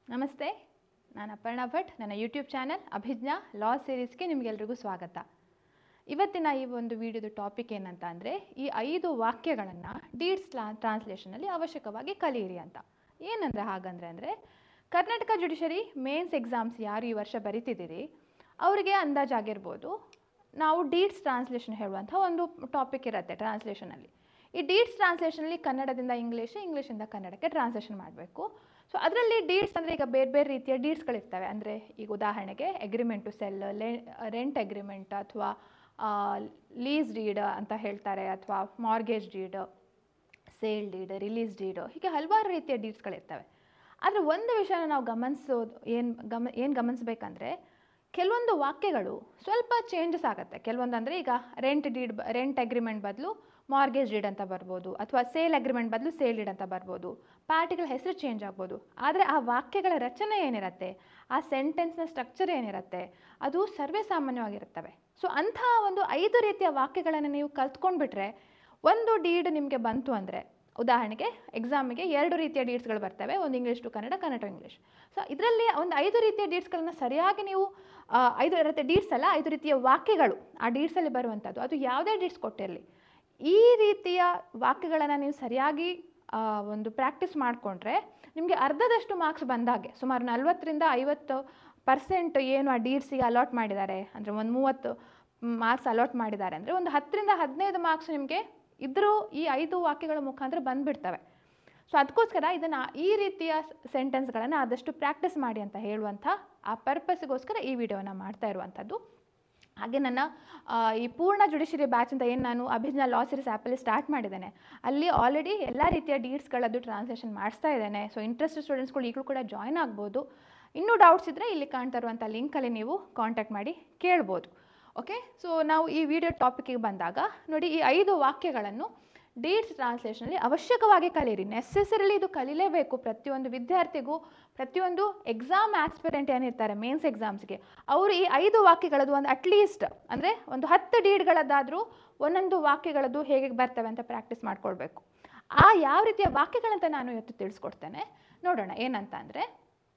ನಮಸ್ತೆ ನಾನು ಅಪರ್ಣಾ ಭಟ್ ನನ್ನ ಯೂಟ್ಯೂಬ್ ಚಾನಲ್ ಅಭಿಜ್ಞಾ ಲಾ ಸೀರೀಸ್ಗೆ ನಿಮಗೆಲ್ರಿಗೂ ಸ್ವಾಗತ ಇವತ್ತಿನ ಈ ಒಂದು ವಿಡಿಯೋದ ಟಾಪಿಕ್ ಏನಂತ ಅಂದರೆ ಈ ಐದು ವಾಕ್ಯಗಳನ್ನು ಡೀಡ್ಸ್ ಟ್ರಾನ್ಸ್ಲೇಷನಲ್ಲಿ ಅವಶ್ಯಕವಾಗಿ ಕಲಿಯಿರಿ ಅಂತ ಏನಂದರೆ ಹಾಗಂದ್ರೆ ಅಂದರೆ ಕರ್ನಾಟಕ ಜುಡಿಷರಿ ಮೇನ್ಸ್ ಎಕ್ಸಾಮ್ಸ್ ಯಾರು ಈ ವರ್ಷ ಬರಿತಿದ್ದೀರಿ ಅವರಿಗೆ ಅಂದಾಜಾಗಿರ್ಬೋದು ನಾವು ಡೀಡ್ಸ್ ಟ್ರಾನ್ಸ್ಲೇಷನ್ ಹೇಳುವಂಥ ಒಂದು ಟಾಪಿಕ್ ಇರುತ್ತೆ ಟ್ರಾನ್ಸ್ಲೇಷನಲ್ಲಿ ಈ ಡೀಡ್ಸ್ ಟ್ರಾನ್ಸ್ಲೇಷನಲ್ಲಿ ಕನ್ನಡದಿಂದ ಇಂಗ್ಲೀಷ್ ಇಂಗ್ಲೀಷಿಂದ ಕನ್ನಡಕ್ಕೆ ಟ್ರಾನ್ಸ್ಲೇಷನ್ ಮಾಡಬೇಕು ಸೊ ಅದರಲ್ಲಿ ಡೀಡ್ಸ್ ಅಂದರೆ ಈಗ ಬೇರೆ ಬೇರೆ ರೀತಿಯ ಡೀಡ್ಸ್ಗಳಿರ್ತವೆ ಅಂದರೆ ಈಗ ಉದಾಹರಣೆಗೆ agreement to sell rent agreement ಅಥವಾ ಲೀಸ್ ಡೀಡ್ ಅಂತ ಹೇಳ್ತಾರೆ ಅಥವಾ mortgage deed sale deed release deed ಹೀಗೆ ಹಲವಾರು ರೀತಿಯ ಡೀಡ್ಸ್ಗಳಿರ್ತವೆ ಆದರೆ ಒಂದು ವಿಷಯನ ನಾವು ಗಮನಿಸೋದು ಏನು ಗಮ ಏನು ಗಮನಿಸ್ಬೇಕಂದ್ರೆ ಕೆಲವೊಂದು ವಾಕ್ಯಗಳು ಸ್ವಲ್ಪ ಚೇಂಜಸ್ ಆಗುತ್ತೆ ಕೆಲವೊಂದು ಅಂದರೆ ಈಗ ರೆಂಟ್ ಡೀಡ್ ರೆಂಟ್ ಅಗ್ರಿಮೆಂಟ್ ಬದಲು ಮಾರ್ಗೇಜ್ ಡೀಡ್ ಅಂತ ಬರ್ಬೋದು ಅಥವಾ ಸೇಲ್ ಅಗ್ರಿಮೆಂಟ್ ಬದಲು ಸೇಲ್ ಡೀಡ್ ಅಂತ ಬರ್ಬೋದು ಪಾರ್ಟಿಗಳ ಹೆಸರು ಚೇಂಜ್ ಆಗ್ಬೋದು ಆದರೆ ಆ ವಾಕ್ಯಗಳ ರಚನೆ ಏನಿರುತ್ತೆ ಆ ಸೆಂಟೆನ್ಸ್ನ ಸ್ಟ್ರಕ್ಚರ್ ಏನಿರುತ್ತೆ ಅದು ಸರ್ವೇ ಸಾಮಾನ್ಯವಾಗಿರುತ್ತವೆ ಸೊ ಅಂಥ ಒಂದು ಐದು ರೀತಿಯ ವಾಕ್ಯಗಳನ್ನು ನೀವು ಕಲ್ತ್ಕೊಂಡ್ಬಿಟ್ರೆ ಒಂದು ಡೀಡ್ ನಿಮಗೆ ಬಂತು ಅಂದರೆ ಉದಾಹರಣೆಗೆ ಎಕ್ಸಾಮಿಗೆ ಎರಡು ರೀತಿಯ ಡೀಡ್ಸ್ಗಳು ಬರ್ತವೆ ಒಂದು English to Kannada Kannada to English so ಇದರಲ್ಲಿ ಒಂದು ಐದು ರೀತಿಯ ಡೀಡ್ಸ್ಗಳನ್ನ ಸರಿಯಾಗಿ ನೀವು ಆ, ಐದು ರೀತಿಯ ಡೀಡ್ಸ್ ಅಲ್ಲ ಐದು ರೀತಿಯ ವಾಕ್ಯಗಳು ಆ ಡೀಡ್ಸಲ್ಲಿ ಬರುವಂಥದ್ದು ಅದು ಯಾವುದೇ ಡೀಡ್ಸ್ ಕೊಟ್ಟಿರಲಿ ಈ ರೀತಿಯ ವಾಕ್ಯಗಳನ್ನು ನೀವು ಸರಿಯಾಗಿ ಆ, ಒಂದು ಪ್ರಾಕ್ಟೀಸ್ ಮಾಡಿಕೊಂಡ್ರೆ ನಿಮಗೆ ಅರ್ಧದಷ್ಟು ಮಾರ್ಕ್ಸ್ ಬಂದಾಗೆ ಸುಮಾರು ನಲ್ವತ್ತರಿಂದ ಐವತ್ತು ಪರ್ಸೆಂಟ್ ಏನು ಆ ಡೀಡ್ಸಿಗೆ ಅಲಾಟ್ ಮಾಡಿದ್ದಾರೆ ಅಂದರೆ ಒಂದು ಮೂವತ್ತು ಮಾರ್ಕ್ಸ್ ಅಲಾಟ್ ಮಾಡಿದ್ದಾರೆ ಅಂದರೆ ಒಂದು ಹತ್ತರಿಂದ ಹದಿನೈದು ಮಾರ್ಕ್ಸ್ ನಿಮಗೆ ಇದ್ರೂ ಈ ಐದು ವಾಕ್ಯಗಳ ಮುಖಾಂತರ ಬಂದುಬಿಡ್ತವೆ ಸೊ ಅದಕ್ಕೋಸ್ಕರ ಇದನ್ನು ಈ ರೀತಿಯ ಸೆಂಟೆನ್ಸ್ಗಳನ್ನು ಆದಷ್ಟು ಪ್ರಾಕ್ಟೀಸ್ ಮಾಡಿ ಅಂತ ಹೇಳುವಂಥ ಆ ಪರ್ಪಸ್ಗೋಸ್ಕರ ಈ ವಿಡಿಯೋನ ಮಾಡ್ತಾ ಇರುವಂಥದ್ದು ಹಾಗೆ ನನ್ನ ಆ, ಈ ಪೂರ್ಣ ಜುಡಿಷಿಯರಿ ಬ್ಯಾಚ್ ಅಂತ ಏನು ನಾನು ಅಭಿಜ್ಞಾ ಲಾ ಸೀರೀಸ್ ಆ್ಯಪಲ್ಲಿ ಸ್ಟಾರ್ಟ್ ಮಾಡಿದ್ದೇನೆ ಅಲ್ಲಿ ಆಲ್ರೆಡಿ ಎಲ್ಲ ರೀತಿಯ ಡೀಡ್ಸ್ಗಳದ್ದು ಟ್ರಾನ್ಸ್ಲೇಷನ್ ಮಾಡಿಸ್ತಾ ಇದ್ದೇನೆ ಸೊ ಇಂಟ್ರೆಸ್ಟ್ ಸ್ಟೂಡೆಂಟ್ಸ್ಗಳು ಈಗಲೂ ಕೂಡ ಜಾಯ್ನ್ ಆಗ್ಬೋದು ಇನ್ನೂ ಡೌಟ್ಸ್ ಇದ್ದರೆ ಇಲ್ಲಿ ಕಾಣ್ತಾ ಇರುವಂಥ ಲಿಂಕಲ್ಲಿ ನೀವು ಕಾಂಟ್ಯಾಕ್ಟ್ ಮಾಡಿ ಕೇಳ್ಬೋದು ಓಕೆ ಸೊ ನಾವು ಈ ವಿಡಿಯೋ ಟಾಪಿಕ್ಕಿಗೆ ಬಂದಾಗ ನೋಡಿ ಈ ಐದು ವಾಕ್ಯಗಳನ್ನು ಡೇಟ್ಸ್ ಟ್ರಾನ್ಸ್ಲೇಷನಲ್ಲಿ ಅವಶ್ಯಕವಾಗಿ ಕಲೀರಿ ನೆಸೆಸರಿಲಿ ಇದು ಕಲೀಲೇಬೇಕು ಪ್ರತಿಯೊಂದು ವಿದ್ಯಾರ್ಥಿಗೂ ಪ್ರತಿಯೊಂದು ಎಕ್ಸಾಮ್ ಆಸ್ಪಿರೆಂಟ್ ಏನಿರ್ತಾರೆ ಮೇನ್ಸ್ ಎಕ್ಸಾಮ್ಸ್ಗೆ ಅವರು ಈ ಐದು ವಾಕ್ಯಗಳದ್ದು ಒಂದು ಅಟ್ಲೀಸ್ಟ್ ಅಂದರೆ ಒಂದು ಹತ್ತು ಡೀಡ್ಗಳದ್ದಾದರೂ ಒಂದೊಂದು ವಾಕ್ಯಗಳದ್ದು ಹೇಗೆ ಬರ್ತವೆ ಅಂತ ಪ್ರಾಕ್ಟೀಸ್ ಮಾಡ್ಕೊಳ್ಬೇಕು ಆ ಯಾವ ರೀತಿಯ ವಾಕ್ಯಗಳಂತ ನಾನು ಇವತ್ತು ತಿಳಿಸ್ಕೊಡ್ತೇನೆ ನೋಡೋಣ ಏನಂತ ಅಂದರೆ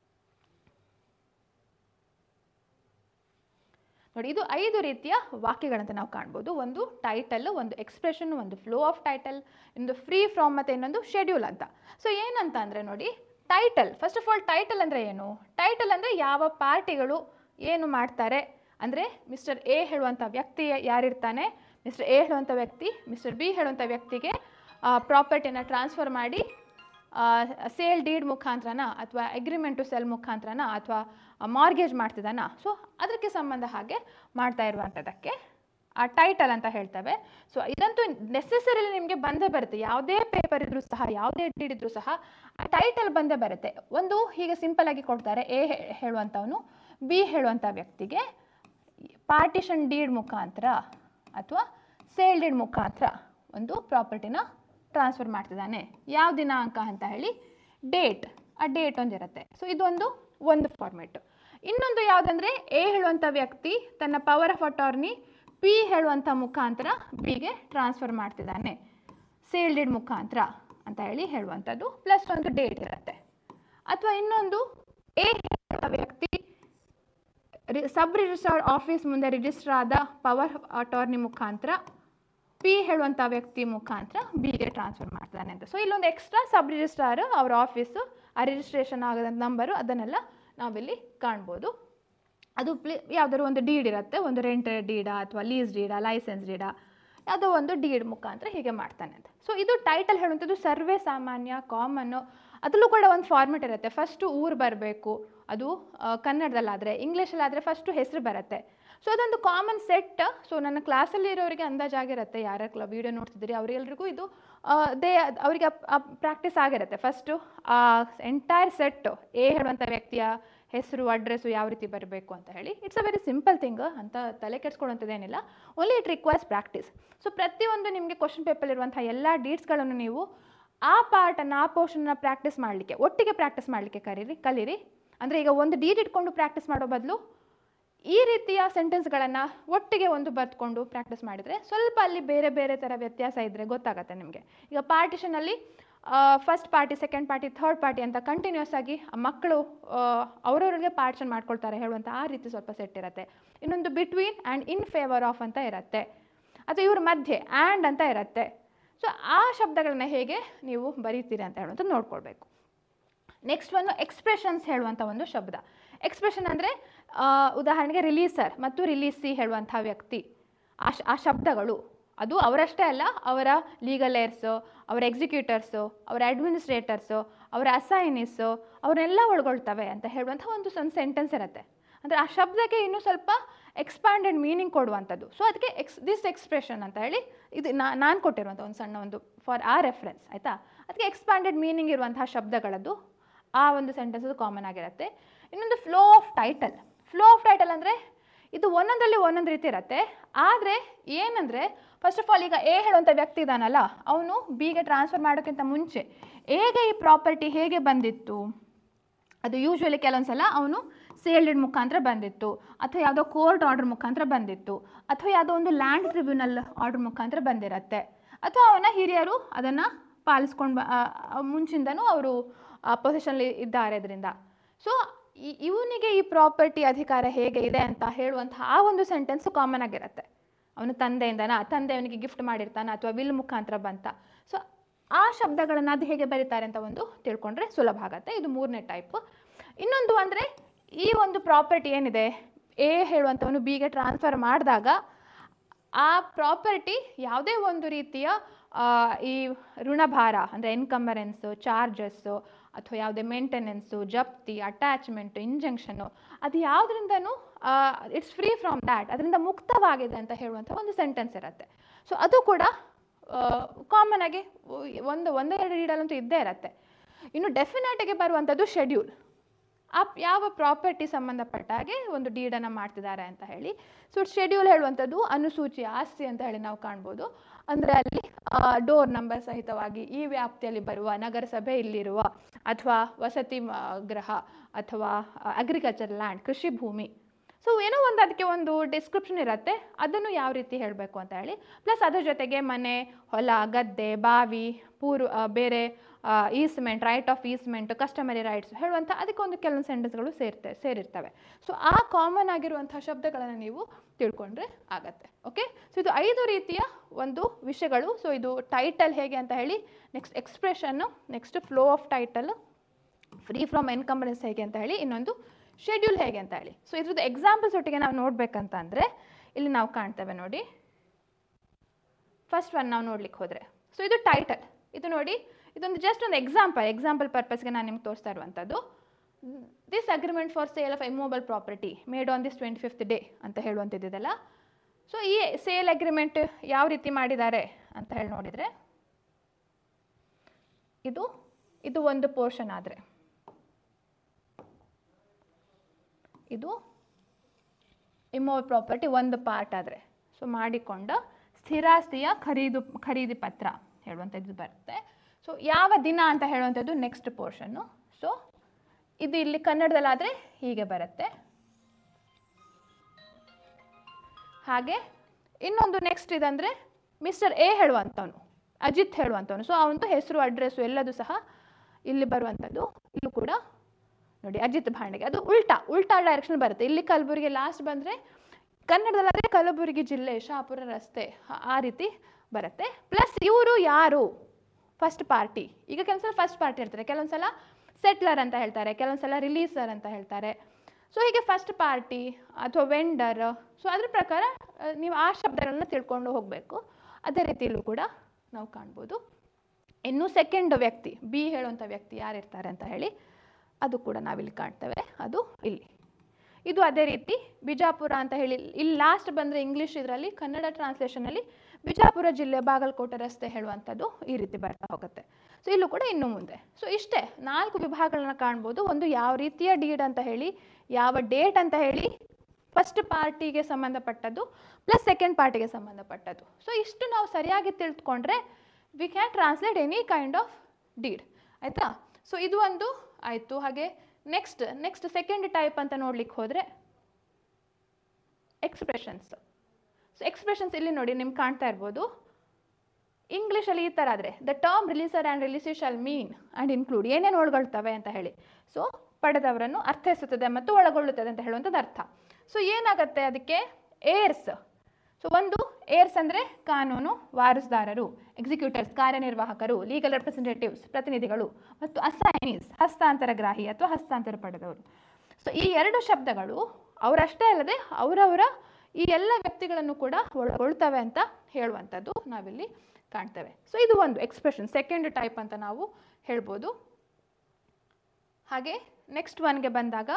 ನೋಡಿ ಇದು ಐದು ರೀತಿಯ ವಾಕ್ಯಗಳಂತ ನಾವು ಕಾಣ್ಬೋದು ಒಂದು ಟೈಟಲ್ ಒಂದು ಎಕ್ಸ್ಪ್ರೆಷನ್ ಒಂದು ಫ್ಲೋ ಆಫ್ ಟೈಟಲ್ ಇನ್ನೊಂದು ಫ್ರೀ ಫ್ರಾಮ್ ಮತ್ತು ಇನ್ನೊಂದು ಶೆಡ್ಯೂಲ್ ಅಂತ ಸೊ ಏನಂತ ಅಂದರೆ ನೋಡಿ title first of all title ಅಂದರೆ ಏನು ಟೈಟಲ್ ಅಂದರೆ ಯಾವ ಪಾರ್ಟಿಗಳು ಏನು ಮಾಡ್ತಾರೆ ಅಂದರೆ ಮಿಸ್ಟರ್ ಎ ಹೇಳುವಂಥ ವ್ಯಕ್ತಿ ಯಾರಿರ್ತಾನೆ ಮಿಸ್ಟರ್ ಎ ಹೇಳುವಂಥ ವ್ಯಕ್ತಿ ಮಿಸ್ಟರ್ ಬಿ ಹೇಳುವಂಥ ವ್ಯಕ್ತಿಗೆ ಪ್ರಾಪರ್ಟಿನ ಟ್ರಾನ್ಸ್ಫರ್ ಮಾಡಿ ಸೇಲ್ ಡೀಡ್ ಮುಖಾಂತರನ ಅಥವಾ ಅಗ್ರಿಮೆಂಟ್ ಟು ಸೆಲ್ ಮುಖಾಂತರನ ಅಥವಾ ಮಾರ್ಗೇಜ್ ಮಾಡ್ತಿದ್ದಾನ ಸೊ ಅದಕ್ಕೆ ಸಂಬಂಧ ಹಾಗೆ ಮಾಡ್ತಾ ಇರುವಂಥದ್ದಕ್ಕೆ ಆ ಟೈಟಲ್ ಅಂತ ಹೇಳ್ತೇವೆ ಸೊ ಇದಂತೂ ನೆಸೆಸರಿಲಿ ನಿಮಗೆ ಬಂದೇ ಬರುತ್ತೆ ಯಾವುದೇ ಪೇಪರ್ ಇದ್ರೂ ಸಹ ಯಾವುದೇ ಡೀಡ್ ಇದ್ರೂ ಸಹ ಆ ಟೈಟಲ್ ಬಂದೇ ಬರುತ್ತೆ ಒಂದು ಹೀಗೆ ಸಿಂಪಲ್ ಆಗಿ ಕೊಡ್ತಾರೆ ಎ ಹೇಳುವಂಥವನು ಬಿ ಹೇಳುವಂಥ ವ್ಯಕ್ತಿಗೆ ಪಾರ್ಟಿಷನ್ ಡೀಡ್ ಮುಖಾಂತರ ಅಥವಾ ಸೇಲ್ ಡೀಡ್ ಮುಖಾಂತರ ಒಂದು ಪ್ರಾಪರ್ಟಿನ ಟ್ರಾನ್ಸ್ಫರ್ ಮಾಡ್ತಿದ್ದಾನೆ ಯಾವ ದಿನಾಂಕ ಅಂತ ಹೇಳಿ ಡೇಟ್ ಆ ಡೇಟ್ ಒಂದಿರುತ್ತೆ ಸೊ ಇದೊಂದು ಒಂದು ಫಾರ್ಮೆಟ್ ಇನ್ನೊಂದು ಯಾವುದಂದ್ರೆ ಎ ಹೇಳುವಂಥ ವ್ಯಕ್ತಿ ತನ್ನ ಪವರ್ ಆಫ್ ಅಟಾರ್ನಿ ಪಿ ಹೇಳುವಂಥ ಮುಖಾಂತರ ಬಿಗೆ ಟ್ರಾನ್ಸ್ಫರ್ ಮಾಡ್ತಿದ್ದಾನೆ ಸೇಲ್ ಡೀಡ್ ಮುಖಾಂತರ ಅಂತ ಹೇಳಿ ಹೇಳುವಂಥದ್ದು ಪ್ಲಸ್ ಒಂದು ಡೇಟ್ ಇರುತ್ತೆ ಅಥವಾ ಇನ್ನೊಂದು ಎ ಹೇಳುವಂಥ ವ್ಯಕ್ತಿ ಸಬ್ ರಿಜಿಸ್ಟ್ರಾರ್ ಆಫೀಸ್ ಮುಂದೆ ರಿಜಿಸ್ಟರ್ ಆದ ಪವರ್ ಅಟಾರ್ನಿ ಮುಖಾಂತರ ಪಿ ಹೇಳುವಂಥ ವ್ಯಕ್ತಿ ಮುಖಾಂತರ ಬಿಗೆ ಟ್ರಾನ್ಸ್ಫರ್ ಮಾಡ್ತಾನೆ ಅಂತ ಸೊ ಇಲ್ಲೊಂದು ಎಕ್ಸ್ಟ್ರಾ ಸಬ್ ರಿಜಿಸ್ಟ್ರಾರ್ ಅವ್ರ ಆಫೀಸು ಆ ರಿಜಿಸ್ಟ್ರೇಷನ್ ಆಗದ ನಂಬರು ಅದನ್ನೆಲ್ಲ ನಾವಿಲ್ಲಿ ಕಾಣ್ಬೋದು ಅದು ಪ್ಲಿ ಯಾವುದಾದ್ರು ಒಂದು ಡೀಡ್ ಇರುತ್ತೆ ಒಂದು ರೆಂಟ್ ಡೀಡಾ ಅಥವಾ ಲೀಸ್ ಡೀಡಾ ಲೈಸೆನ್ಸ್ ಡೀಡಾ ಯಾವುದೋ ಒಂದು ಡೀಡ್ ಮುಖಾಂತರ ಹೀಗೆ ಮಾಡ್ತಾನೆ ಅಂತ ಸೊ ಇದು ಟೈಟಲ್ ಹೇಳುವಂಥದ್ದು ಸರ್ವೇ ಸಾಮಾನ್ಯ ಕಾಮನ್ನು ಅದರಲ್ಲೂ ಕೂಡ ಒಂದು ಫಾರ್ಮೆಟ್ ಇರುತ್ತೆ ಫಸ್ಟು ಊರು ಬರಬೇಕು ಅದು ಆ, ಕನ್ನಡದಲ್ಲಾದರೆ ಇಂಗ್ಲೀಷಲ್ಲಾದರೆ ಫಸ್ಟು ಹೆಸರು ಬರುತ್ತೆ ಸೊ ಅದೊಂದು ಕಾಮನ್ ಸೆಟ್ ಸೊ ನನ್ನ ಕ್ಲಾಸಲ್ಲಿ ಇರೋರಿಗೆ ಅಂದಾಜಾಗಿರುತ್ತೆ ಯಾರ್ಯಾರು ವೀಡಿಯೋ ನೋಡ್ತಿದ್ದೀರಿ ಅವರೆಲ್ಲರಿಗೂ ಇದು ದೇ ಅವರಿಗೆ ಪ್ರಾಕ್ಟೀಸ್ ಆಗಿರುತ್ತೆ ಫಸ್ಟು ಎಂಟೈರ್ ಸೆಟ್ಟು ಎ ಹೇಳುವಂಥ ವ್ಯಕ್ತಿಯ ಹೆಸರು ಅಡ್ರೆಸ್ಸು ಯಾವ ರೀತಿ ಬರಬೇಕು ಅಂತ ಹೇಳಿ it's a very simple thing ಅಂತ ತಲೆ ಕೆಡಿಸ್ಕೊಳ್ಳೋಂಥದ್ದೇನಿಲ್ಲ only it requires practice so ಪ್ರತಿಯೊಂದು ನಿಮಗೆ ಕ್ವಶನ್ ಪೇಪರ್ ಇರುವಂಥ ಎಲ್ಲ ಡೀಟ್ಸ್ಗಳನ್ನು ನೀವು ಆ ಪಾರ್ಟನ್ನು ಆ ಪೋರ್ಷನ್ನ ಪ್ರಾಕ್ಟೀಸ್ ಮಾಡಲಿಕ್ಕೆ ಒಟ್ಟಿಗೆ ಪ್ರಾಕ್ಟೀಸ್ ಮಾಡಲಿಕ್ಕೆ ಕರೀರಿ ಕಲೀರಿ ಅಂದರೆ ಈಗ ಒಂದು ಡೀಟ್ ಇಟ್ಕೊಂಡು ಪ್ರಾಕ್ಟೀಸ್ ಮಾಡೋ ಬದಲು ಈ ರೀತಿಯ ಸೆಂಟೆನ್ಸ್ಗಳನ್ನು ಒಟ್ಟಿಗೆ ಒಂದು ಬರೆದುಕೊಂಡು ಪ್ರಾಕ್ಟೀಸ್ ಮಾಡಿದರೆ ಸ್ವಲ್ಪ ಅಲ್ಲಿ ಬೇರೆ ಬೇರೆ ಥರ ವ್ಯತ್ಯಾಸ ಇದ್ದರೆ ಗೊತ್ತಾಗತ್ತೆ ನಿಮಗೆ ಈಗ ಪಾರ್ಟಿಷನಲ್ಲಿ first party second party third party ಅಂತ ಕಂಟಿನ್ಯೂಸ್ ಆಗಿ ಆ ಮಕ್ಕಳು ಅವರವ್ರಿಗೆ ಪಾರ್ಟ್ಸನ್ ಮಾಡ್ಕೊಳ್ತಾರೆ ಹೇಳುವಂಥ ಆ ರೀತಿ ಸ್ವಲ್ಪ ಸೆಟ್ ಇರುತ್ತೆ ಇನ್ನೊಂದು between and in favour of ಅಂತ ಇರುತ್ತೆ ಅಥವಾ ಇವ್ರ ಮಧ್ಯೆ ಆ್ಯಂಡ್ ಅಂತ ಇರುತ್ತೆ ಸೊ ಆ ಶಬ್ದಗಳನ್ನ ಹೇಗೆ ನೀವು ಬರೀತೀರಿ ಅಂತ ಹೇಳುವಂಥದ್ದು ನೋಡ್ಕೊಳ್ಬೇಕು ನೆಕ್ಸ್ಟ್ ಒಂದು ಎಕ್ಸ್ಪ್ರೆಷನ್ಸ್ ಹೇಳುವಂಥ ಒಂದು ಶಬ್ದ ಎಕ್ಸ್ಪ್ರೆಷನ್ ಅಂದರೆ ಉದಾಹರಣೆಗೆ ರಿಲೀಸರ್ ಮತ್ತು ರಿಲೀಸಿ ಹೇಳುವಂಥ ವ್ಯಕ್ತಿ ಆ ಶ- ಆ ಶಬ್ದಗಳು ಅದು ಅವರಷ್ಟೇ ಅಲ್ಲ ಅವರ ಲೀಗಲ್ ಏರ್ಸು ಅವರ ಎಕ್ಸಿಕ್ಯೂಟರ್ಸು ಅವರ ಅಡ್ಮಿನಿಸ್ಟ್ರೇಟರ್ಸು ಅವರ ಅಸೈನೀಸು ಅವನ್ನೆಲ್ಲ ಒಳಗೊಳ್ತವೆ ಅಂತ ಹೇಳುವಂಥ ಒಂದು ಒಂದು ಸೆಂಟೆನ್ಸ್ ಇರುತ್ತೆ ಅಂದರೆ ಆ ಶಬ್ದಕ್ಕೆ ಇನ್ನೂ ಸ್ವಲ್ಪ ಎಕ್ಸ್ಪ್ಯಾಂಡೆಡ್ ಮೀನಿಂಗ್ ಕೊಡುವಂಥದ್ದು ಸೊ ಅದಕ್ಕೆ ಎಕ್ಸ್ ದಿಸ್ ಎಕ್ಸ್ಪ್ರೆಷನ್ ಅಂತ ಹೇಳಿ ಇದು ನಾನು ಕೊಟ್ಟಿರುವಂಥ ಒಂದು ಸಣ್ಣ ಒಂದು ಫಾರ್ ಆ ರೆಫರೆನ್ಸ್ ಆಯಿತಾ ಅದಕ್ಕೆ ಎಕ್ಸ್ಪ್ಯಾಂಡೆಡ್ ಮೀನಿಂಗ್ ಇರುವಂತಹ ಶಬ್ದಗಳದ್ದು ಆ ಒಂದು ಸೆಂಟೆನ್ಸ್ ಕಾಮನ್ ಆಗಿರುತ್ತೆ ಇನ್ನೊಂದು flow of title flow of title ಅಂದರೆ ಇದು ಒಂದೊಂದರಲ್ಲಿ ಒಂದೊಂದು ರೀತಿ ಇರುತ್ತೆ ಆದರೆ ಏನಂದರೆ ಫಸ್ಟ್ ಆಫ್ ಆಲ್ ಈಗ ಎ ಹೇಳುವಂಥ ವ್ಯಕ್ತಿ ಇದ್ದಾನಲ್ಲ ಅವನು ಬಿಗೆ ಟ್ರಾನ್ಸ್ಫರ್ ಮಾಡೋಕ್ಕಿಂತ ಮುಂಚೆ ಹೇಗೆ ಈ ಪ್ರಾಪರ್ಟಿ ಹೇಗೆ ಬಂದಿತ್ತು ಅದು ಯೂಶ್ವಲಿ ಕೆಲವೊಂದು ಸಲ ಅವನು ಸೇಲ್ಡ್ ಮುಖಾಂತರ ಬಂದಿತ್ತು ಅಥವಾ ಯಾವುದೋ ಕೋರ್ಟ್ ಆರ್ಡರ್ ಮುಖಾಂತರ ಬಂದಿತ್ತು ಅಥವಾ ಯಾವುದೋ ಒಂದು ಲ್ಯಾಂಡ್ ಟ್ರಿಬ್ಯುನಲ್ ಆರ್ಡರ್ ಮುಖಾಂತರ ಬಂದಿರತ್ತೆ ಅಥವಾ ಅವನ ಹಿರಿಯರು ಅದನ್ನು ಪಾಲಿಸ್ಕೊಂಡು ಬ ಆ, ಆ, ಮುಂಚಿಂದನೂ ಅವರು ಪೊಸಿಷನ್ಲಿ ಇದ್ದಾರೆ ಅದರಿಂದ ಸೊ ಇವನಿಗೆ ಈ ಪ್ರಾಪರ್ಟಿ ಅಧಿಕಾರ ಹೇಗೆ ಇದೆ ಅಂತ ಹೇಳುವಂತಹ ಆ ಒಂದು ಸೆಂಟೆನ್ಸ್ ಕಾಮನ್ ಆಗಿರುತ್ತೆ ಅವನ ತಂದೆಯಿಂದನ ತಂದೆ ಅವನಿಗೆ ಗಿಫ್ಟ್ ಮಾಡಿರ್ತಾನೆ ಅಥವಾ ವಿಲ್ ಮುಖಾಂತರ ಬಂತ ಸೊ ಆ ಶಬ್ದಗಳನ್ನು ಅದು ಹೇಗೆ ಬರೀತಾರೆ ಅಂತ ಒಂದು ತಿಳ್ಕೊಂಡ್ರೆ ಸುಲಭ ಆಗುತ್ತೆ ಇದು ಮೂರನೇ ಟೈಪ್ ಇನ್ನೊಂದು ಅಂದರೆ ಈ ಒಂದು ಪ್ರಾಪರ್ಟಿ ಏನಿದೆ ಎ ಹೇಳುವಂಥವನು ಬಿಗೆ ಟ್ರಾನ್ಸ್ಫರ್ ಮಾಡಿದಾಗ ಆ ಪ್ರಾಪರ್ಟಿ ಯಾವುದೇ ಒಂದು ರೀತಿಯ ಆ, ಈ ಋಣಭಾರ ಅಂದರೆ ಎನ್ಕಂಬರೆನ್ಸು ಚಾರ್ಜಸ್ಸು ಅಥವಾ ಯಾವುದೇ ಮೇಂಟೆನೆನ್ಸು ಜಪ್ತಿ ಅಟ್ಯಾಚ್ಮೆಂಟು ಇಂಜಂಕ್ಷನ್ನು ಅದು ಯಾವುದರಿಂದನೂ ಇಟ್ಸ್ ಫ್ರೀ ಫ್ರಮ್ ದ್ಯಾಟ್ ಅದರಿಂದ ಮುಕ್ತವಾಗಿದೆ ಅಂತ ಹೇಳುವಂಥ ಒಂದು ಸೆಂಟೆನ್ಸ್ ಇರುತ್ತೆ ಸೊ ಅದು ಕೂಡ ಕಾಮನ್ ಆಗಿ ಒಂದು ಒಂದೆರಡು ರೀಡಲ್ಲಂತೂ ಇದ್ದೇ ಇರುತ್ತೆ ಇನ್ನು ಡೆಫಿನೆಟ್ಗೆ ಬರುವಂಥದ್ದು ಶೆಡ್ಯೂಲ್ ಆ ಯಾವ ಪ್ರಾಪರ್ಟಿ ಸಂಬಂಧಪಟ್ಟ ಹಾಗೆ ಒಂದು ಡೀಡನ್ನು ಮಾಡ್ತಿದ್ದಾರೆ ಅಂತ ಹೇಳಿ ಸೊ ಶೆಡ್ಯೂಲ್ ಹೇಳುವಂಥದ್ದು ಅನುಸೂಚಿ ಆಸ್ತಿ ಅಂತ ಹೇಳಿ ನಾವು ಕಾಣ್ಬೋದು ಅಂದರೆ ಅಲ್ಲಿ ಡೋರ್ ನಂಬರ್ ಸಹಿತವಾಗಿ ಈ ವ್ಯಾಪ್ತಿಯಲ್ಲಿ ಬರುವ ನಗರಸಭೆ ಇಲ್ಲಿರುವ ಅಥವಾ ವಸತಿ ಮ- ಗೃಹ ಅಥವಾ ಅಗ್ರಿಕಲ್ಚರ್ ಲ್ಯಾಂಡ್ ಕೃಷಿ ಭೂಮಿ ಸೊ ಏನೋ ಒಂದು ಅದಕ್ಕೆ ಒಂದು ಡಿಸ್ಕ್ರಿಪ್ಷನ್ ಇರುತ್ತೆ ಅದನ್ನು ಯಾವ ರೀತಿ ಹೇಳಬೇಕು ಅಂತ ಹೇಳಿ ಪ್ಲಸ್ ಅದ್ರ ಜೊತೆಗೆ ಮನೆ ಹೊಲ ಗದ್ದೆ ಬಾವಿ ಪೂರ್ ಆ, ಬೇರೆ easement right of easement customary rights ಹೇಳುವಂಥ ಅದಕ್ಕೆ ಒಂದು ಕೆಲವೊಂದು ಸೆಂಟೆನ್ಸ್ಗಳು ಸೇರ್ತೆ ಸೇರಿರ್ತವೆ ಸೊ ಆ ಕಾಮನ್ ಆಗಿರುವಂಥ ಶಬ್ದಗಳನ್ನು ನೀವು ತಿಳ್ಕೊಂಡ್ರೆ ಆಗತ್ತೆ ಓಕೆ ಸೊ ಇದು ಐದು ರೀತಿಯ ಒಂದು ವಿಷಯಗಳು ಸೊ ಇದು ಟೈಟಲ್ ಹೇಗೆ ಅಂತ ಹೇಳಿ ನೆಕ್ಸ್ಟ್ ಎಕ್ಸ್ಪ್ರೆಷನ್ನು next flow of title free from encumbrance ಹೇಗೆ ಅಂತ ಹೇಳಿ ಇನ್ನೊಂದು ಶೆಡ್ಯೂಲ್ ಹೇಗೆ ಅಂತ ಹೇಳಿ ಸೊ ಇದ್ರದ್ದು ಎಕ್ಸಾಂಪಲ್ಸ್ ಒಟ್ಟಿಗೆ ನಾವು ನೋಡ್ಬೇಕಂತ ಅಂದರೆ ಇಲ್ಲಿ ನಾವು ಕಾಣ್ತೇವೆ ನೋಡಿ ಫಸ್ಟ್ ಒನ್ ನಾವು ನೋಡ್ಲಿಕ್ಕೆ ಹೋದರೆ ಸೊ ಇದು ಟೈಟಲ್ ಇದು ನೋಡಿ ಇದೊಂದು ಜಸ್ಟ್ ಒಂದು ಎಕ್ಸಾಂಪಲ್ ಎಕ್ಸಾಂಪಲ್ ಪರ್ಪಸ್ಗೆ ನಾನು ನಿಮ್ಗೆ ತೋರಿಸ್ತಾ ಇರುವಂಥದ್ದು this agreement for sale of immovable property made on this twenty fifth day ಅಂತ ಹೇಳುವಂಥದ್ದಿದೆಲ್ಲ ಸೊ ಈ ಸೇಲ್ ಅಗ್ರಿಮೆಂಟ್ ಯಾವ ರೀತಿ ಮಾಡಿದ್ದಾರೆ ಅಂತ ಹೇಳಿ ನೋಡಿದರೆ ಇದು ಇದು ಒಂದು ಪೋರ್ಷನ್ ಆದರೆ ಇದು ಇಮೋವ್ ಪ್ರಾಪರ್ಟಿ ಒಂದು ಪಾರ್ಟ್ ಆದರೆ ಸೊ ಮಾಡಿಕೊಂಡ ಸ್ಥಿರಾಸ್ತಿಯ ಖರೀದು ಖರೀದಿ ಪತ್ರ ಹೇಳುವಂಥದ್ದು ಬರುತ್ತೆ ಸೊ ಯಾವ ದಿನ ಅಂತ ಹೇಳುವಂಥದ್ದು ನೆಕ್ಸ್ಟ್ ಪೋರ್ಷನ್ನು ಸೊ ಇದು ಇಲ್ಲಿ ಕನ್ನಡದಲ್ಲಾದರೆ ಹೀಗೆ ಬರುತ್ತೆ ಹಾಗೆ ಇನ್ನೊಂದು ನೆಕ್ಸ್ಟ್ ಇದಂದರೆ ಮಿಸ್ಟರ್ ಎ ಹೇಳುವಂಥವನು ಅಜಿತ್ ಹೇಳುವಂಥವನು ಸೊ ಅವನದು ಹೆಸರು ಅಡ್ರೆಸ್ಸು ಎಲ್ಲದು ಸಹ ಇಲ್ಲಿ ಬರುವಂಥದ್ದು ಇಲ್ಲೂ ಕೂಡ ನೋಡಿ ಅಜಿತ್ ಭಾಂಡೆಗೆ ಅದು ಉಲ್ಟಾ ಉಲ್ಟಾ ಡೈರೆಕ್ಷನ್ ಬರುತ್ತೆ ಇಲ್ಲಿ ಕಲಬುರಗಿ ಲಾಸ್ಟ್ ಬಂದರೆ ಕನ್ನಡದಲ್ಲಾದರೆ ಕಲಬುರಗಿ ಜಿಲ್ಲೆ ಶಹಾಪುರ ರಸ್ತೆ ಆ- ಆ ರೀತಿ ಬರುತ್ತೆ ಪ್ಲಸ್ ಇವರು ಯಾರು ಫಸ್ಟ್ ಪಾರ್ಟಿ ಈಗ ಕೆಲವೊಂದ್ಸಲ ಫಸ್ಟ್ ಪಾರ್ಟಿ ಇರ್ತಾರೆ ಕೆಲವೊಂದ್ಸಲ ಸೆಟ್ಲರ್ ಅಂತ ಹೇಳ್ತಾರೆ ಕೆಲವೊಂದ್ಸಲ ರಿಲೀಸರ್ ಅಂತ ಹೇಳ್ತಾರೆ ಸೊ ಹೀಗೆ ಫಸ್ಟ್ ಪಾರ್ಟಿ ಅಥವಾ ವೆಂಡರ್ ಸೊ ಅದ್ರ ಪ್ರಕಾರ ಆ, ನೀವು ಆ ಶಬ್ದಗಳನ್ನ ತಿಳ್ಕೊಂಡು ಹೋಗಬೇಕು ಅದೇ ರೀತಿಯಲ್ಲೂ ಕೂಡ ನಾವು ಕಾಣ್ಬೋದು ಇನ್ನು ಸೆಕೆಂಡ್ ವ್ಯಕ್ತಿ ಬಿ ಹೇಳುವಂಥ ವ್ಯಕ್ತಿ ಯಾರಿರ್ತಾರೆ ಅಂತ ಹೇಳಿ ಅದು ಕೂಡ ನಾವಿಲ್ಲಿ ಕಾಣ್ತೇವೆ ಅದು ಇಲ್ಲಿ ಇದು ಅದೇ ರೀತಿ ಬಿಜಾಪುರ ಅಂತ ಹೇಳಿ ಇಲ್ಲಿ ಲಾಸ್ಟ್ ಬಂದರೆ ಇಂಗ್ಲೀಷ್ ಇದರಲ್ಲಿ ಕನ್ನಡ ಟ್ರಾನ್ಸ್ಲೇಷನಲ್ಲಿ ಬಿಜಾಪುರ ಜಿಲ್ಲೆ ಬಾಗಲಕೋಟೆ ರಸ್ತೆ ಹೇಳುವಂಥದ್ದು ಈ ರೀತಿ ಬರ್ತಾ ಹೋಗುತ್ತೆ ಸೊ ಇಲ್ಲೂ ಕೂಡ ಇನ್ನು ಮುಂದೆ ಸೊ ಇಷ್ಟೇ ನಾಲ್ಕು ವಿಭಾಗಗಳನ್ನ ಕಾಣ್ಬೋದು ಒಂದು ಯಾವ ರೀತಿಯ ಡೀಡ್ ಅಂತ ಹೇಳಿ ಯಾವ ಡೇಟ್ ಅಂತ ಹೇಳಿ ಫಸ್ಟ್ ಪಾರ್ಟಿಗೆ ಸಂಬಂಧಪಟ್ಟದ್ದು ಪ್ಲಸ್ ಸೆಕೆಂಡ್ ಪಾರ್ಟಿಗೆ ಸಂಬಂಧಪಟ್ಟದ್ದು ಸೊ ಇಷ್ಟು ನಾವು ಸರಿಯಾಗಿ ತಿಳ್ಕೊಂಡ್ರೆ we can translate any kind of deed ಆಯಿತಾ ಸೊ ಇದು ಒಂದು ಆಯಿತು ಹಾಗೆ ನೆಕ್ಸ್ಟ್ ನೆಕ್ಸ್ಟ್ ಸೆಕೆಂಡ್ ಟೈಪ್ ಅಂತ ನೋಡ್ಲಿಕ್ಕೆ ಹೋದರೆ ಎಕ್ಸ್ಪ್ರೆಷನ್ಸ್ ಸೊ ಎಕ್ಸ್ಪ್ರೆಷನ್ಸ್ ಇಲ್ಲಿ ನೋಡಿ ನಿಮ್ಗೆ ಕಾಣ್ತಾ ಇರ್ಬೋದು ಇಂಗ್ಲೀಷಲ್ಲಿ ಈ ಥರ ಆದರೆ the term releasor and releasee shall mean and include ಏನೇನು ಒಳಗೊಳ್ತವೆ ಅಂತ ಹೇಳಿ ಸೊ ಪಡೆದವರನ್ನು ಅರ್ಥೈಸುತ್ತದೆ ಮತ್ತು ಒಳಗೊಳ್ಳುತ್ತದೆ ಅಂತ ಹೇಳುವಂಥದ್ದು ಅರ್ಥ ಸೊ ಏನಾಗುತ್ತೆ ಅದಕ್ಕೆ ಏರ್ಸ್ ಸೊ ಒಂದು ಏರ್ಸ್ ಅಂದರೆ ಕಾನೂನು ವಾರಸುದಾರರು ಎಕ್ಸಿಕ್ಯೂಟರ್ಸ್ ಕಾರ್ಯನಿರ್ವಾಹಕರು ಲೀಗಲ್ ರೆಪ್ರೆಸೆಂಟೇಟಿವ್ಸ್ ಪ್ರತಿನಿಧಿಗಳು ಮತ್ತು ಅಸೈನೀಸ್ ಹಸ್ತಾಂತರಗ್ರಾಹಿ ಅಥವಾ ಹಸ್ತಾಂತರ ಪಡೆದವರು ಸೊ ಈ ಎರಡು ಶಬ್ದಗಳು ಅವರಷ್ಟೇ ಅಲ್ಲದೆ ಅವರವರ ಈ ಎಲ್ಲ ವ್ಯಕ್ತಿಗಳನ್ನು ಕೂಡ ಒಳಗೊಳ್ತವೆ ಅಂತ ಹೇಳುವಂಥದ್ದು ನಾವಿಲ್ಲಿ ಕಾಣ್ತೇವೆ ಸೊ ಇದು ಒಂದು ಎಕ್ಸ್ಪ್ರೆಷನ್ ಸೆಕೆಂಡ್ ಟೈಪ್ ಅಂತ ನಾವು ಹೇಳ್ಬೋದು ಹಾಗೆ ನೆಕ್ಸ್ಟ್ ಒನ್ಗೆ ಬಂದಾಗ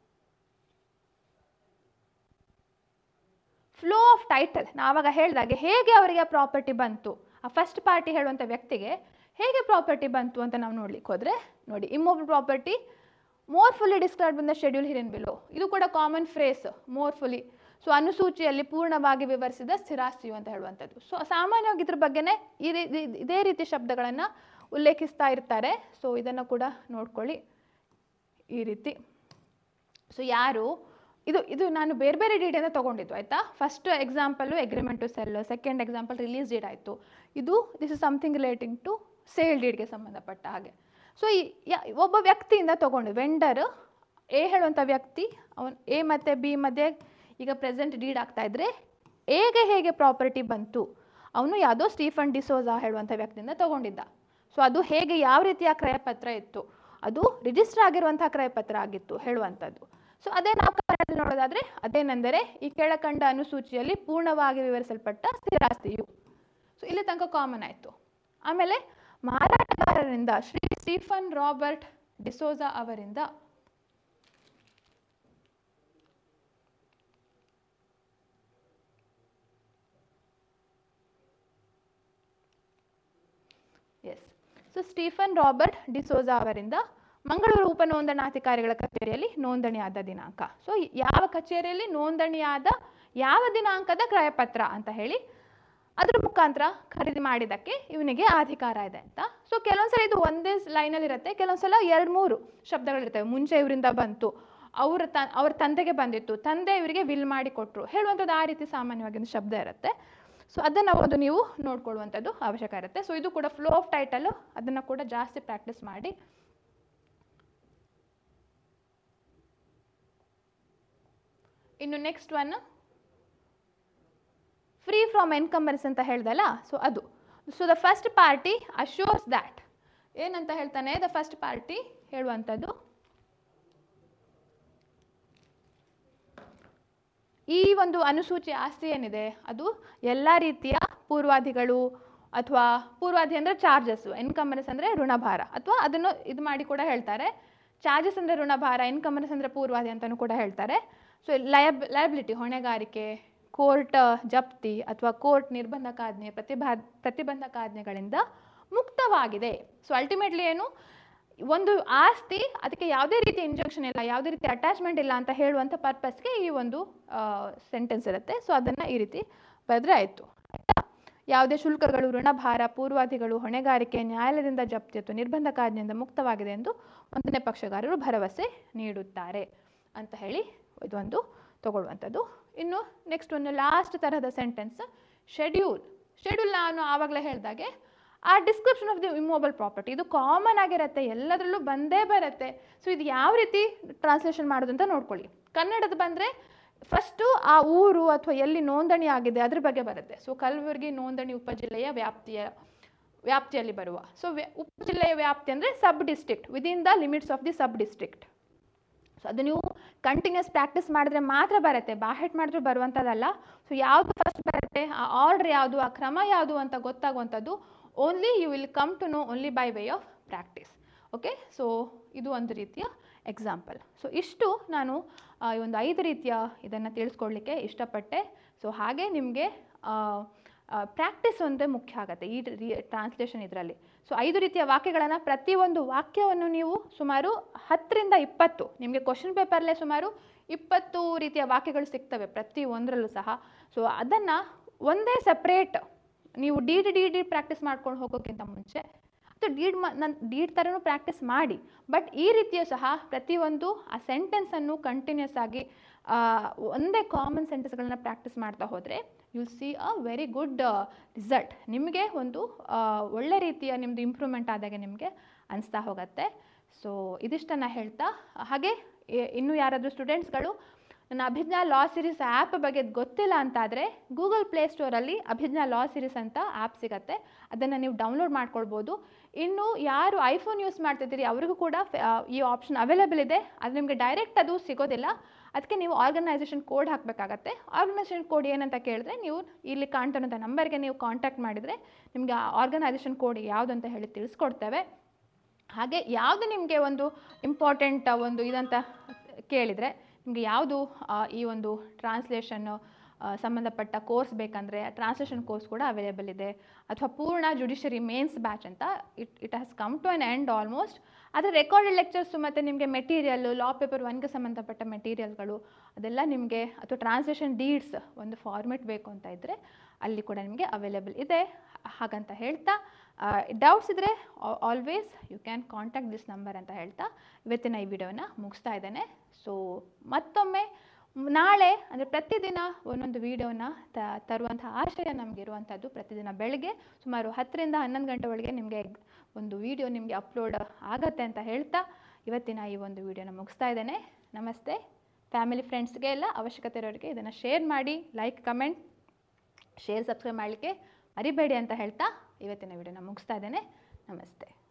ಫ್ಲೋ ಆಫ್ ಟೈಟಲ್ ನಾವಾಗ ಹೇಳಿದಾಗೆ ಹೇಗೆ ಅವರಿಗೆ ಪ್ರಾಪರ್ಟಿ ಬಂತು ಆ ಫಸ್ಟ್ ಪಾರ್ಟಿ ಹೇಳುವಂಥ ವ್ಯಕ್ತಿಗೆ ಹೇಗೆ ಪ್ರಾಪರ್ಟಿ ಬಂತು ಅಂತ ನಾವು ನೋಡ್ಲಿಕ್ಕೆ ಹೋದರೆ ನೋಡಿ immovable property more fully describe in the schedule herein below ಇದು ಕೂಡ common phrase more fully so ಅನುಸೂಚಿಯಲ್ಲಿ ಪೂರ್ಣವಾಗಿ ವಿವರಿಸಿದ ಸ್ಥಿರಾಸ್ತಿಯು ಅಂತ ಹೇಳುವಂಥದ್ದು ಸೊ ಸಾಮಾನ್ಯವಾಗಿ ಇದ್ರ ಬಗ್ಗೆನೇ ಈ ರೀ ಇದ್- ಇದೇ ರೀತಿ ಶಬ್ದಗಳನ್ನು ಉಲ್ಲೇಖಿಸ್ತಾ ಇರ್ತಾರೆ ಸೊ ಇದನ್ನು ಕೂಡ ನೋಡ್ಕೊಳ್ಳಿ ಈ ರೀತಿ ಸೊ ಯಾರು ಇದು ಇದು ನಾನು ಬೇರೆ ಬೇರೆ ಡೇಟಿಂದ ತೊಗೊಂಡಿದ್ದು ಆಯಿತಾ first example agreement to sell second example release date ಆಯಿತು ಇದು this is something relating to sale ಡೇಟ್ಗೆ ಸಂಬಂಧಪಟ್ಟ ಹಾಗೆ ಸೊ ಈ ಯ- ಒಬ್ಬ ವ್ಯಕ್ತಿಯಿಂದ ತೊಗೊಂಡು ವೆಂಡರ್ ಎ ಹೇಳುವಂಥ ವ್ಯಕ್ತಿ ಅವನು ಎ ಮತ್ತು ಬಿ ಮಧ್ಯೆ ಈಗ ಪ್ರೆಸೆಂಟ್ ಡೀಡ್ ಆಗ್ತಾ ಇದ್ರೆ ಎಗೆ ಹೇಗೆ ಪ್ರಾಪರ್ಟಿ ಬಂತು ಅವನು ಯಾವುದೋ ಸ್ಟೀಫನ್ ಡಿಸೋಜಾ ಹೇಳುವಂಥ ವ್ಯಕ್ತಿಯಿಂದ ತೊಗೊಂಡಿದ್ದ ಸೊ ಅದು ಹೇಗೆ ಯಾವ ರೀತಿಯ ಕ್ರಯಪತ್ರ ಇತ್ತು ಅದು ರಿಜಿಸ್ಟರ್ ಆಗಿರುವಂಥ ಕ್ರಯಪತ್ರ ಆಗಿತ್ತು ಹೇಳುವಂಥದ್ದು ಸೊ ಅದೇ ನಾವು ಕನ್ನಡದಲ್ಲಿ ನೋಡೋದಾದ್ರೆ ಅದೇನೆಂದರೆ ಈ ಕೆಳಕಂಡ ಅನುಸೂಚಿಯಲ್ಲಿ ಪೂರ್ಣವಾಗಿ ವಿವರಿಸಲ್ಪಟ್ಟ ಸ್ಥಿರಾಸ್ತಿಯು ಸೊ ಇಲ್ಲಿ ತನಕ ಕಾಮನ್ ಆಯಿತು ಆಮೇಲೆ ಮಾರಾಟಗಾರರಿಂದ ಶ್ರೀ ಸ್ಟೀಫನ್ ರಾಬರ್ಟ್ ಡಿಸೋಜಾ ಅವರಿಂದ yes so Stephen Robert D'Souza ಅವರಿಂದ ಮಂಗಳೂರು ಉಪನೋಂದಣಾಧಿಕಾರಿಗಳ ಕಚೇರಿಯಲ್ಲಿ ನೋಂದಣಿಯಾದ ದಿನಾಂಕ ಸೊ ಯಾವ ಕಚೇರಿಯಲ್ಲಿ ನೋಂದಣಿಯಾದ ಯಾವ ದಿನಾಂಕದ ಕ್ರಯಪತ್ರ ಅಂತ ಹೇಳಿ ಅದ್ರ ಮುಖಾಂತರ ಖರೀದಿ ಮಾಡಿದ್ದಕ್ಕೆ ಇವನಿಗೆ ಅಧಿಕಾರ ಇದೆ ಅಂತ ಸೊ ಕೆಲವೊಂದ್ಸಲ ಇದು ಒಂದೇ ಲೈನಲ್ಲಿ ಇರುತ್ತೆ ಕೆಲವೊಂದ್ಸಲ ಎರಡು ಮೂರು ಶಬ್ದಗಳಿರ್ತವೆ ಮುಂಚೆ ಇವರಿಂದ ಬಂತು ಅವ್ರ ತ ಅವ್ರ ತಂದೆಗೆ ಬಂದಿತ್ತು ತಂದೆ ಇವರಿಗೆ ವಿಲ್ ಮಾಡಿ ಕೊಟ್ಟರು ಹೇಳುವಂಥದ್ದು ಆ ರೀತಿ ಸಾಮಾನ್ಯವಾಗಿ ಒಂದು ಶಬ್ದ ಇರುತ್ತೆ ಸೊ ಅದನ್ನು ಒಂದು ನೀವು ನೋಡ್ಕೊಳ್ಳುವಂಥದ್ದು ಅವಶ್ಯಕ ಇರುತ್ತೆ ಸೊ ಇದು ಕೂಡ ಫ್ಲೋ ಆಫ್ ಟೈಟಲು ಅದನ್ನು ಕೂಡ ಜಾಸ್ತಿ ಪ್ರಾಕ್ಟೀಸ್ ಮಾಡಿ ಇನ್ನು next one free from encumbrances ಅಂತ ಹೇಳ್ದಲ್ಲ ಸೊ ಅದು so the first party assures that ಏನಂತ ಹೇಳ್ತಾನೆ ದ ಫಸ್ಟ್ ಪಾರ್ಟಿ ಹೇಳುವಂಥದ್ದು ಈ ಒಂದು ಅನುಸೂಚಿ ಆಸ್ತಿ ಏನಿದೆ ಅದು ಎಲ್ಲ ರೀತಿಯ ಪೂರ್ವಾಧಿಗಳು ಅಥವಾ ಪೂರ್ವಾಧಿ ಅಂದರೆ ಚಾರ್ಜಸ್ ಎನ್ಕಂಬರೆನ್ಸ್ ಅಂದರೆ ಋಣಭಾರ ಅಥವಾ ಅದನ್ನು ಇದು ಮಾಡಿ ಕೂಡ ಹೇಳ್ತಾರೆ ಚಾರ್ಜಸ್ ಅಂದರೆ ಋಣಭಾರ ಎನ್ಕಂಬರೆನ್ಸ್ ಅಂದರೆ ಪೂರ್ವಾಧಿ ಅಂತಲೂ ಕೂಡ ಹೇಳ್ತಾರೆ ಸೊ ಲಯಬ್ ಲಯಬಿಲಿಟಿ ಹೊಣೆಗಾರಿಕೆ ಕೋರ್ಟ್ ಜಪ್ತಿ ಅಥವಾ ಕೋರ್ಟ್ ನಿರ್ಬಂಧಕಾಜ್ಞೆ ಪ್ರತಿಭಾ ಪ್ರತಿಬಂಧಕಾಜ್ಞೆಗಳಿಂದ ಮುಕ್ತವಾಗಿದೆ ಸೊ ಅಲ್ಟಿಮೇಟ್ಲಿ ಏನು ಒಂದು ಆಸ್ತಿ ಅದಕ್ಕೆ ಯಾವುದೇ ರೀತಿ ಇಂಜೆಕ್ಷನ್ ಇಲ್ಲ ಯಾವುದೇ ರೀತಿ ಅಟ್ಯಾಚ್ಮೆಂಟ್ ಇಲ್ಲ ಅಂತ ಹೇಳುವಂಥ ಪರ್ಪಸ್ಗೆ ಈ ಒಂದು ಸೆಂಟೆನ್ಸ್ ಇರುತ್ತೆ ಸೊ ಅದನ್ನು ಈ ರೀತಿ ಬರೆದ್ರೆ ಆಯಿತು ಆಯ್ತಾ ಯಾವುದೇ ಶುಲ್ಕಗಳು ಋಣಭಾರ ಪೂರ್ವಾಧಿಗಳು ಹೊಣೆಗಾರಿಕೆ ನ್ಯಾಯಾಲಯದಿಂದ ಜಪ್ತಿ ಅಥವಾ ನಿರ್ಬಂಧಕಾಜ್ಞೆಯಿಂದ ಮುಕ್ತವಾಗಿದೆ ಎಂದು ಒಂದನೇ ಪಕ್ಷಗಾರರು ಭರವಸೆ ನೀಡುತ್ತಾರೆ ಅಂತ ಹೇಳಿ ಇದೊಂದು ತಗೊಳ್ಳುವಂಥದ್ದು ಇನ್ನು ನೆಕ್ಸ್ಟ್ ಒಂದು ಲಾಸ್ಟ್ ತರಹದ ಸೆಂಟೆನ್ಸ್ ಶೆಡ್ಯೂಲ್ ಶೆಡ್ಯೂಲ್ ನಾನು ಆವಾಗಲೇ ಹೇಳಿದಾಗೆ ಆ description of the immovable property ಇದು ಕಾಮನ್ ಆಗಿರುತ್ತೆ ಎಲ್ಲದರಲ್ಲೂ ಬಂದೇ ಬರುತ್ತೆ ಸೊ ಇದು ಯಾವ ರೀತಿ ಟ್ರಾನ್ಸ್ಲೇಷನ್ ಮಾಡೋದು ಅಂತ ನೋಡ್ಕೊಳ್ಳಿ ಕನ್ನಡದ ಬಂದರೆ ಫಸ್ಟು ಆ ಊರು ಅಥವಾ ಎಲ್ಲಿ ನೋಂದಣಿ ಆಗಿದೆ ಅದ್ರ ಬಗ್ಗೆ ಬರುತ್ತೆ ಸೊ ಕಲಬುರಗಿ ನೋಂದಣಿ ಉಪಜಿಲ್ಲೆಯ ವ್ಯಾಪ್ತಿಯ ವ್ಯಾಪ್ತಿಯಲ್ಲಿ ಬರುವ ಸೊ ಉಪಜಿಲ್ಲೆಯ ವ್ಯಾಪ್ತಿ ಅಂದರೆ sub district within the limits of the sub district so ಅದು ನೀವು ಕಂಟಿನ್ಯೂಸ್ ಪ್ರಾಕ್ಟೀಸ್ ಮಾಡಿದ್ರೆ ಮಾತ್ರ ಬರುತ್ತೆ ಬಾಹೆಟ್ ಮಾಡಿದ್ರೆ ಬರುವಂಥದ್ದಲ್ಲ ಸೊ ಯಾವುದು ಫಸ್ಟ್ ಬರುತ್ತೆ ಆ ಆರ್ಡ್ರ್ ಯಾವುದು ಆ ಕ್ರಮ ಯಾವುದು ಅಂತ ಗೊತ್ತಾಗುವಂಥದ್ದು only you will come to know only by way of practice okay so ಇದು ಒಂದು ರೀತಿಯ ಎಕ್ಸಾಂಪಲ್ ಸೊ ಇಷ್ಟು ನಾನು ಆ, ಈ ಒಂದು ಐದು ರೀತಿಯ ಇದನ್ನು ತಿಳಿಸ್ಕೊಡ್ಲಿಕ್ಕೆ ಇಷ್ಟಪಟ್ಟೆ ಸೊ ಹಾಗೆ ನಿಮಗೆ ಪ್ರಾಕ್ಟೀಸ್ ಒಂದೇ ಮುಖ್ಯ ಆಗುತ್ತೆ ಈ ಟ್ರಾನ್ಸ್ಲೇಷನ್ ಇದರಲ್ಲಿ ಸೊ ಐದು ರೀತಿಯ ವಾಕ್ಯಗಳನ್ನು ಪ್ರತಿಯೊಂದು ವಾಕ್ಯವನ್ನು ನೀವು ಸುಮಾರು ಹತ್ತರಿಂದ ಇಪ್ಪತ್ತು ನಿಮಗೆ ಕ್ವಶನ್ ಪೇಪರ್ಲೇ ಸುಮಾರು ಇಪ್ಪತ್ತು ರೀತಿಯ ವಾಕ್ಯಗಳು ಸಿಗ್ತವೆ ಪ್ರತಿ ಒಂದರಲ್ಲೂ ಸಹ ಸೊ ಅದನ್ನು ಒಂದೇ ಸಪ್ರೇಟ್ ನೀವು ಡಿ ಡಿ ಡಿ ಡಿ ಪ್ರಾಕ್ಟೀಸ್ ಮಾಡ್ಕೊಂಡು ಹೋಗೋಕ್ಕಿಂತ ಮುಂಚೆ ಅಥವಾ ಡೀಡ್ ಮ ನನ್ನ ಡೀಡ್ ಥರನೂ ಪ್ರಾಕ್ಟೀಸ್ ಮಾಡಿ ಬಟ್ ಈ ರೀತಿಯ ಸಹ ಪ್ರತಿಯೊಂದು ಆ ಸೆಂಟೆನ್ಸನ್ನು ಕಂಟಿನ್ಯೂಸ್ ಆಗಿ ಆ, ಒಂದೇ ಕಾಮನ್ ಸೆಂಟೆನ್ಸ್ಗಳನ್ನ ಪ್ರಾಕ್ಟೀಸ್ ಮಾಡ್ತಾ ಹೋದರೆ you'll see a very good result ನಿಮಗೆ ಒಂದು ಆ, ಒಳ್ಳೆ ರೀತಿಯ ನಿಮ್ಮದು ಇಂಪ್ರೂವ್ಮೆಂಟ್ ಆದಾಗೆ ನಿಮಗೆ ಅನಿಸ್ತಾ ಹೋಗುತ್ತೆ ಸೊ ಇದಿಷ್ಟನ್ನು ಹೇಳ್ತಾ ಹಾಗೆ ಎ- ಇನ್ನೂ ಯಾರಾದರೂ ಸ್ಟೂಡೆಂಟ್ಸ್ಗಳು ನನ್ನ ಅಭಿಜ್ಞಾ ಲಾ ಸಿರೀಸ್ ಆ್ಯಪ್ ಬಗ್ಗೆ ಗೊತ್ತಿಲ್ಲ ಅಂತಾದರೆ ಗೂಗಲ್ ಪ್ಲೇಸ್ಟೋರಲ್ಲಿ ಅಭಿಜ್ಞಾ ಲಾ ಸಿರೀಸ್ ಅಂತ ಆ್ಯಪ್ ಸಿಗುತ್ತೆ ಅದನ್ನು ನೀವು ಡೌನ್ಲೋಡ್ ಮಾಡ್ಕೊಳ್ಬೋದು ಇನ್ನು ಯಾರು ಐಫೋನ್ ಯೂಸ್ ಮಾಡ್ತಿದ್ದೀರಿ ಅವರಿಗೂ ಕೂಡ ಫೆ- ಆ, ಈ ಆಪ್ಷನ್ ಅವೈಲೇಬಲ್ ಇದೆ ಅದು ನಿಮಗೆ ಡೈರೆಕ್ಟ್ ಅದು ಸಿಗೋದಿಲ್ಲ ಅದಕ್ಕೆ ನೀವು ಆರ್ಗನೈಸೇಷನ್ ಕೋಡ್ ಹಾಕಬೇಕಾಗತ್ತೆ ಆರ್ಗನೈಸೇಷನ್ ಕೋಡ್ ಏನಂತ ಕೇಳಿದ್ರೆ ನೀವು ಇಲ್ಲಿ ಕಾಣ್ತಿರೋಂಥ ನಂಬರ್ಗೆ ನೀವು ಕಾಂಟ್ಯಾಕ್ಟ್ ಮಾಡಿದರೆ ನಿಮಗೆ ಆ ಆರ್ಗನೈಸೇಷನ್ ಕೋಡ್ ಯಾವುದು ಅಂತ ಹೇಳಿ ತಿಳಿಸ್ಕೊಡ್ತೇವೆ ಹಾಗೆ ಯಾವುದು ನಿಮಗೆ ಒಂದು ಇಂಪಾರ್ಟೆಂಟ್ ಒಂದು ಇದಂತ ಕೇಳಿದರೆ ನಿಮಗೆ ಯಾವುದು ಆ, ಈ ಒಂದು ಟ್ರಾನ್ಸ್ಲೇಷನ್ನು ಸಂಬಂಧಪಟ್ಟ ಕೋರ್ಸ್ ಬೇಕಂದರೆ ಟ್ರಾನ್ಸ್ಲೇಷನ್ ಕೋರ್ಸ್ ಕೂಡ ಅವೈಲೇಬಲ್ ಇದೆ ಅಥವಾ ಪೂರ್ಣ ಜುಡಿಷರಿ ಮೇನ್ಸ್ ಬ್ಯಾಚ್ ಅಂತ it it has come to an end almost ಆದರೆ ರೆಕಾರ್ಡೆಡ್ ಲೆಕ್ಚರ್ಸು ಮತ್ತು ನಿಮಗೆ ಮೆಟೀರಿಯಲ್ಲು ಲಾ ಪೇಪರ್ ಒನ್ಗೆ ಸಂಬಂಧಪಟ್ಟ ಮೆಟೀರಿಯಲ್ಗಳು ಅದೆಲ್ಲ ನಿಮಗೆ ಅಥವಾ ಟ್ರಾನ್ಸ್ಲೇಷನ್ ಡೀಡ್ಸ್ ಒಂದು ಫಾರ್ಮೆಟ್ ಬೇಕು ಅಂತ ಇದ್ದರೆ ಅಲ್ಲಿ ಕೂಡ ನಿಮಗೆ ಅವೈಲೇಬಲ್ ಇದೆ ಹಾಗಂತ ಹೇಳ್ತಾ ಡೌಟ್ಸ್ ಇದ್ದರೆ always you can contact this number ಅಂತ ಹೇಳ್ತಾ ಇವತ್ತಿನ ಈ ವಿಡಿಯೋನ ಮುಗಿಸ್ತಾ ಇದ್ದೇನೆ ಸೊ ಮತ್ತೊಮ್ಮೆ ಮ್- ನಾಳೆ ಅಂದರೆ ಪ್ರತಿದಿನ ಒಂದೊಂದು ವಿಡಿಯೋನ ತ ತರುವಂಥ ಆಶಯ ನಮಗಿರುವಂಥದ್ದು ಪ್ರತಿದಿನ ಬೆಳಗ್ಗೆ ಸುಮಾರು ಹತ್ತರಿಂದ ಹನ್ನೊಂದು ಗಂಟೆ ಒಳಗೆ ನಿಮಗೆ ಒಂದು ವಿಡಿಯೋ ನಿಮಗೆ ಅಪ್ಲೋಡ್ ಆಗತ್ತೆ ಅಂತ ಹೇಳ್ತಾ ಇವತ್ತಿನ ಈ ಒಂದು ವಿಡಿಯೋನ ಮುಗಿಸ್ತಾ ಇದ್ದೇನೆ ನಮಸ್ತೆ ಫ್ಯಾಮಿಲಿ ಫ್ರೆಂಡ್ಸ್ಗೆ ಎಲ್ಲ ಅವಶ್ಯಕತೆ ಇರೋರಿಗೆ ಇದನ್ನು ಶೇರ್ ಮಾಡಿ ಲೈಕ್ ಕಮೆಂಟ್ ಶೇರ್ ಸಬ್ಸ್ಕ್ರೈಬ್ ಮಾಡಲಿಕ್ಕೆ ಮರಿಬೇಡಿ ಅಂತ ಹೇಳ್ತಾ ಇವತ್ತಿನ ವಿಡಿಯೋನ ಮುಗಿಸ್ತಾ ಇದ್ದೇನೆ ನಮಸ್ತೆ